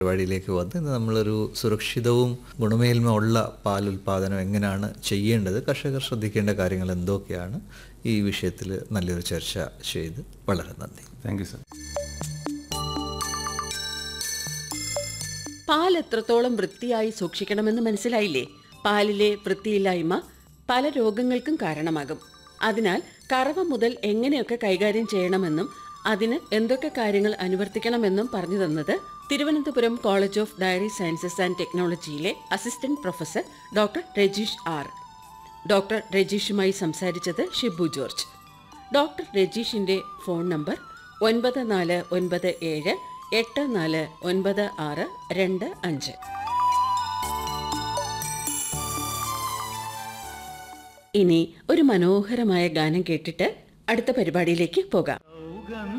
പരിപാടിയിലേക്ക് വന്ന് ഇന്ന് നമ്മളൊരു സുരക്ഷിതവും ഗുണമേന്മ ഉള്ള പാൽ ഉൽപ്പാദനം എങ്ങനെയാണ് ചെയ്യേണ്ടത് കർഷകർ ശ്രദ്ധിക്കേണ്ട കാര്യങ്ങൾ എന്തൊക്കെയാണ് ഈ വിഷയത്തിൽ നല്ലൊരു ചർച്ച ചെയ്ത് വളരെ നന്ദി താങ്ക് യു സർ പാൽ എത്രത്തോളം വൃത്തിയായി സൂക്ഷിക്കണമെന്ന് മനസ്സിലായില്ലേ പാലിലെ വൃത്തിയില്ലായ്മ പല രോഗങ്ങൾക്കും കാരണമാകും അതിനാൽ കറവ മുതൽ എങ്ങനെയൊക്കെ കൈകാര്യം ചെയ്യണമെന്നും അതിന് എന്തൊക്കെ കാര്യങ്ങൾ അനുവർത്തിക്കണമെന്നും പറഞ്ഞു തന്നത് Thiruvananthapuram college of dairy sciences and ടെക്നോളജിയിലെ assistant professor doctor Rajeesh R doctor രജീഷുമായി സംസാരിച്ചത് ഷിബു ജോർജ് ഡോക്ടർ രജീഷിന്റെ ഫോൺ നമ്പർ ഒൻപത് നാല് ഒൻപത് ഏഴ് എട്ട് നാല് ഒൻപത് ആറ് രണ്ട് അഞ്ച് ഇനി ഒരു മനോഹരമായ ഗാനം കേട്ടിട്ട് അടുത്ത പരിപാടിയിലേക്ക് പോകാം